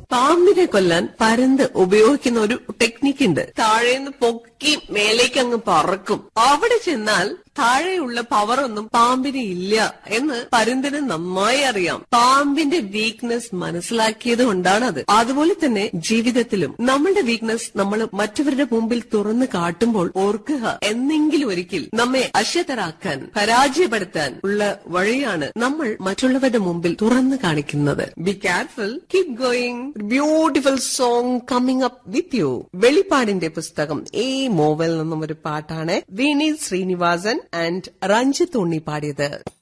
പാമ്പിനെ കൊല്ലാൻ പരന്ത് ഉപയോഗിക്കുന്ന ഒരു ടെക്നിക്ക് ഉണ്ട് താഴേന്ന് പൊക്കി മേലേക്ക് അങ്ങ് പറക്കും അവിടെ ചെന്നാൽ താഴെയുള്ള പവർ ഒന്നും പാമ്പിന് ഇല്ല എന്ന് പരുന്തിന് നന്നായി അറിയാം പാമ്പിന്റെ വീക്ക്നെസ് മനസ്സിലാക്കിയത് കൊണ്ടാണ് അത് അതുപോലെ തന്നെ ജീവിതത്തിലും നമ്മളുടെ വീക്ക്നെസ് നമ്മൾ മറ്റവരുടെ മുമ്പിൽ തുറന്നു കാട്ടുമ്പോൾ ഓർക്കുക എന്നെങ്കിലും ഒരിക്കൽ നമ്മെ അശ്യതരാക്കാൻ പരാജയപ്പെടുത്താൻ ഉള്ള വഴിയാണ് നമ്മൾ മറ്റുള്ളവരുടെ മുമ്പിൽ തുറന്നു കാണിക്കുന്നത് be careful keep going beautiful song coming up with you വെളിപ്പാടിന്റെ പുസ്തകം ഈ മോവൽ നിന്നും ഒരു പാട്ടാണ് വിനീത് ശ്രീനിവാസൻ ആൻഡ് രഞ്ജിത്ത് ഉണ്ണി പാടിയത്